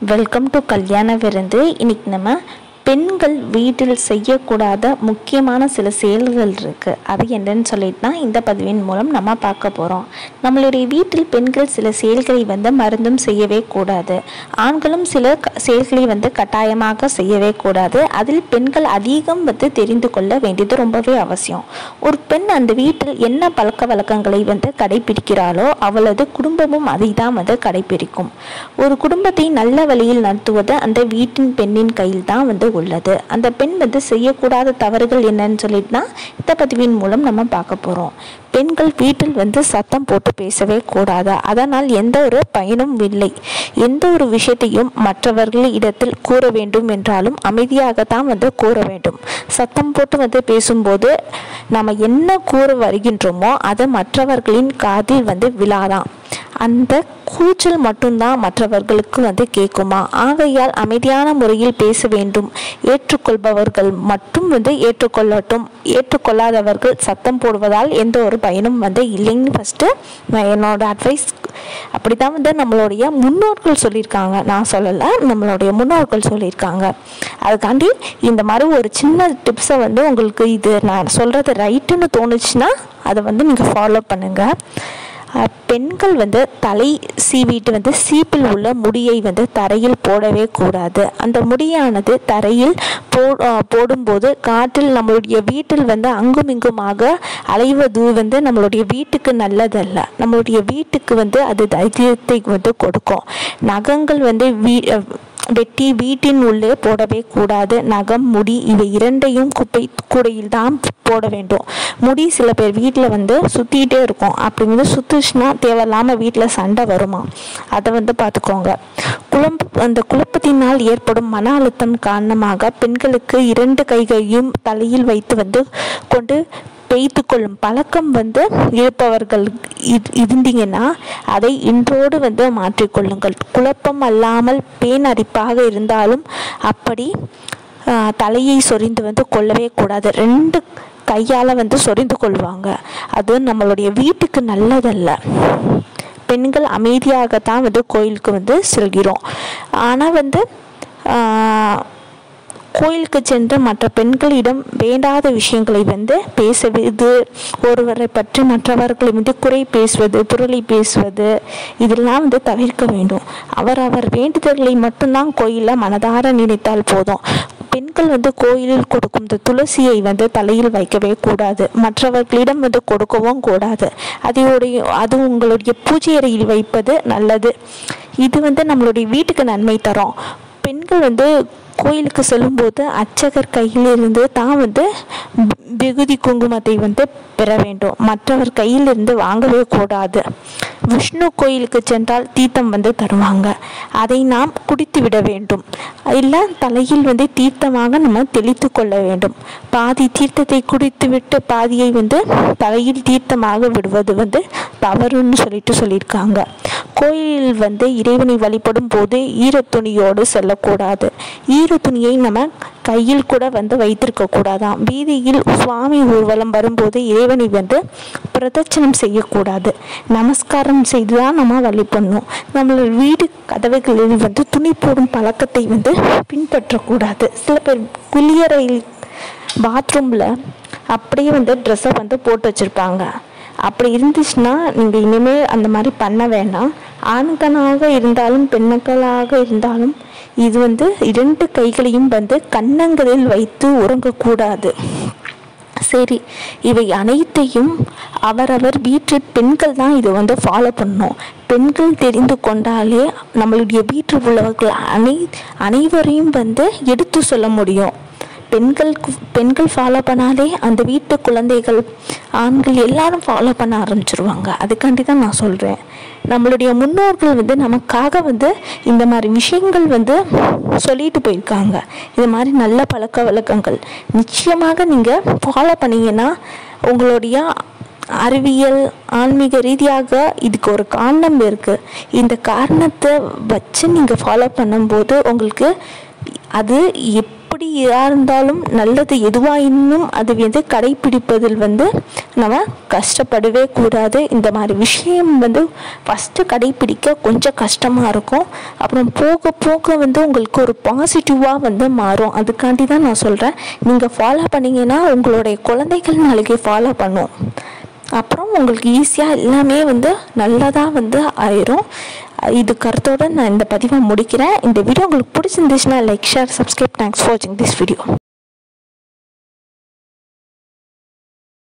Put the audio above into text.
welcome to கல்யாண விருந்து இன்னைக்கு நம்ம பெண்கள் வீட்டில் செய்யக்கூடாத முக்கியமான சில செயல்கள் இருக்குது அது என்னன்னு சொல்லிட்டு தான் இந்த பதிவின் மூலம் நம்ம பார்க்க போகிறோம் நம்மளுடைய வீட்டில் பெண்கள் சில செயல்களை வந்து மருந்தும் செய்யவே கூடாது ஆண்களும் சில க- செயல்களை வந்து கட்டாயமாக செய்யவே கூடாது அதில் பெண்கள் அதிகம் வந்து தெரிந்து கொள்ள வேண்டியது ரொம்பவே அவசியம் ஒரு பெண் அந்த வீட்டில் என்ன பழக்க வழக்கங்களை வந்து கடைபிடிக்கிறாளோ அவளது குடும்பமும் அதை தான் வந்து கடைபிடிக்கும் ஒரு குடும்பத்தை நல்ல வழியில் நடத்துவது அந்த வீட்டின் பெண்ணின் கையில் தான் வந்து உள்ளது அந்த பெண் வந்து செய்யக்கூடாத தவறுகள் என்னன்னு சொல்லிட்டு தான் இந்த பதிவின் மூலம் நம்ம பார்க்க போகிறோம் பெண்கள் வீட்டில் வந்து சத்தம் போட்டு பேசவே கூடாது அதனால் எந்த ஒரு பயனும் இல்லை எந்த ஒரு விஷயத்தையும் மற்றவர்கள் இடத்தில் கூற வேண்டும் என்றாலும் அமைதியாகத்தான் வந்து கூற வேண்டும் சத்தம் போட்டு வந்து பேசும்போது நம்ம என்ன கூற வருகின்றோமோ அது மற்றவர்களின் காதில் வந்து விழாதான் அந்த கூச்சல் மட்டும்தான் மற்றவர்களுக்கு வந்து கேட்குமா ஆகையால் அமைதியான முறையில் பேச வேண்டும் ஏற்றுக்கொள்பவர்கள் மட்டும் வந்து ஏற்றுக்கொள்ளட்டும் ஏற்றுக்கொள்ளாதவர்கள் சத்தம் போடுவதால் எந்த ஒரு பயனும் வந்து இல்லைன்னு ஃபஸ்ட்டு நான் என்னோட அட்வைஸ் அப்படி தான் வந்து நம்மளுடைய முன்னோர்கள் சொல்லியிருக்காங்க நான் சொல்லலை நம்மளுடைய முன்னோர்கள் சொல்லியிருக்காங்க அதுக்காண்டி இந்த மாதிரி ஒரு சின்ன டிப்ஸை வந்து உங்களுக்கு இது நான் சொல்கிறது ரைட்டுன்னு தோணுச்சுன்னா அதை வந்து நீங்கள் ஃபாலோ பண்ணுங்கள் அஹ் பெண்கள் வந்து தலை சீவிட்டு வந்து சீப்பில் உள்ள முடியை வந்து தரையில் போடவே கூடாது அந்த முடியானது தரையில் போ அஹ் போடும்போது காற்றில் நம்மளுடைய வீட்டில் வந்து அங்கும் இங்குமாக அலைவது வந்து நம்மளுடைய வீட்டுக்கு நல்லதல்ல நம்மளுடைய வீட்டுக்கு வந்து அது தைரியத்தை வந்து கொடுக்கும் நகங்கள் வந்து வீ அஹ் வெட்டி வீட்டின் உள்ளே போடவே கூடாது நகம் முடி இவை இரண்டையும் குப்பை கூடையில் தான் போட வேண்டும் முடி சில பேர் வீட்டில் வந்து சுற்றிக்கிட்டே இருக்கும் அப்படி வந்து சுற்றுச்சுன்னா தேவையில்லாமல் வீட்டில் சண்டை வருமா அதை வந்து பார்த்துக்கோங்க குழம்பு அந்த குழப்பத்தினால் ஏற்படும் மன அழுத்தம் காரணமாக பெண்களுக்கு இரண்டு கைகளையும் தலையில் வைத்து வந்து கொண்டு பெய்து கொள்ளும் பழக்கம் வந்து இருப்பவர்கள் இ- இருந்தீங்கன்னா அதை இன்றோடு வந்து மாற்றிக்கொள்ளுங்கள் குழப்பம் அல்லாமல் பேன் அரிப்பாக இருந்தாலும் அப்படி ஆ, தலையை சொரிந்து வந்து கொள்ளவே கூடாது ரெண்டு கையால் வந்து சொரிந்து கொள்வாங்க அது நம்மளுடைய வீட்டுக்கு நல்லதல்ல பெண்கள் அமைதியாகத்தான் வந்து கோயிலுக்கு வந்து செல்கிறோம் ஆனால் வந்து ஆ, கோயிலுக்கு சென்று மற்ற பெண்களிடம் வேண்டாத விஷயங்களை வந்து பேசுவது ஒருவரை பற்றி மற்றவர்களை வந்து குறை பேசுவது புரளி பேசுவது இதெல்லாம் வந்து தவிர்க்க வேண்டும் அவரவர் வேண்டுதல்களை மட்டும்தான் கோயிலில் மனதார நினைத்தால் போதும் பெண்கள் வந்து கோயிலில் கொடுக்கும் இந்த துளசியை வந்து தலையில் வைக்கவே கூடாது மற்றவர்களிடம் வந்து கொடுக்கவும் கூடாது அதோடைய அது உங்களுடைய பூஜை அறையில் வைப்பது நல்லது இது வந்து நம்மளுடைய வீட்டுக்கு நன்மை தரும் பெண்கள் வந்து கோயிலுக்கு செல்லும்போது அர்ச்சகர் கையிலிருந்து தான் வந்து வி- விகுதி குங்குமத்தை வந்து பெற வேண்டும் மற்றவர் கையிலிருந்து வாங்கவே கூடாது விஷ்ணு கோயிலுக்கு சென்றால் தீர்த்தம் வந்து தருவாங்க அதை நாம் குடித்து விட வேண்டும் இல்லை தலையில் வந்து தீர்த்தமாக நம்ம தெளித்து கொள்ள வேண்டும் பாதி தீர்த்தத்தை குடித்து விட்டு பாதியை வந்து தலையில் தீர்த்தமாக விடுவது வந்து தவறுன்னு சொல்லிட்டு சொல்லியிருக்காங்க கோயிலில் வந்து இறைவனை வழிபடும் போது ஈரத்துணியோடு செல்லக்கூடாது ஈரத்துணியை நம்ம கையில் கூட வந்து வைத்திருக்க கூடாதாம் வீதியில் சுவாமி ஊர்வலம் வரும்போது இறைவனை வந்து பிரதட்சணம் செய்யக்கூடாது நமஸ்காரம் செய்து தான் நம்ம வழிபடணும் நம்மளோட வீடு கதவுகளில் வந்து துணி போடும் பழக்கத்தை வந்து பின்பற்றக்கூடாது சில பேர் குளியறையில் பாத்ரூமில் அப்படியே வந்து ட்ரெஸ்ஸை வந்து போட்டு வச்சுருப்பாங்க அப்படி இருந்துச்சுன்னா நீங்கள் இனிமேல் அந்த மாதிரி பண்ண வேண்டாம் ஆண்களாக இருந்தாலும் பெண்களாக இருந்தாலும் இது வந்து இரண்டு கைகளையும் வந்து கன்னங்களில் வைத்து உறங்கக்கூடாது சரி இவை அனைத்தையும் அவரவர் வீட்டில் பெண்கள் தான் இதை வந்து ஃபாலோ பண்ணணும் பெண்கள் தெரிந்து கொண்டாலே நம்மளுடைய வீட்டில் உள்ளவர்கள் அனை அனைவரையும் வந்து எடுத்து சொல்ல முடியும் பெண்கள் பெண்கள் ஃபாலோ பண்ணாலே அந்த வீட்டு குழந்தைகள் ஆண்கள் எல்லாரும் ஃபாலோ பண்ண ஆரம்பிச்சிருவாங்க அதுக்காண்டி தான் நான் சொல்கிறேன் நம்மளுடைய முன்னோர்கள் வந்து நமக்காக வந்து இந்த மாதிரி விஷயங்கள் வந்து சொல்லிட்டு போயிருக்காங்க இது மாதிரி நல்ல பழக்க வழக்கங்கள் நிச்சயமாக நீங்கள் ஃபாலோ பண்ணீங்கன்னா உங்களுடைய அறிவியல் ஆன்மீக ரீதியாக இதுக்கு ஒரு காரணம் இருக்குது இந்த காரணத்தை வச்சு நீங்கள் ஃபாலோ பண்ணும்போது உங்களுக்கு அது எப்போ எப்படி இருந்தாலும் நல்லது எதுவாக இன்னும் அது வந்து கடைப்பிடிப்பதில் வந்து நம்ம கஷ்டப்படவே கூடாது இந்த மாதிரி விஷயம் வந்து ஃபஸ்ட்டு கடைப்பிடிக்க கொஞ்சம் கஷ்டமாக இருக்கும் அப்புறம் போக போக வந்து உங்களுக்கு ஒரு பாசிட்டிவாக வந்து மாறும் அதுக்காண்டி தான் நான் சொல்கிறேன் நீங்கள் ஃபாலோ பண்ணீங்கன்னா உங்களுடைய குழந்தைகள் நாளைக்கு ஃபாலோ பண்ணும் அப்புறம் உங்களுக்கு ஈஸியாக எல்லாமே வந்து நல்லதாக வந்து ஆயிரும் இது கருத்தோடு நான் இந்த பதிவை முடிக்கிறேன் இந்த வீடியோ உங்களுக்கு பிடிச்சிருந்துச்சுன்னா like share subscribe thanks for வாட்சிங் திஸ் வீடியோ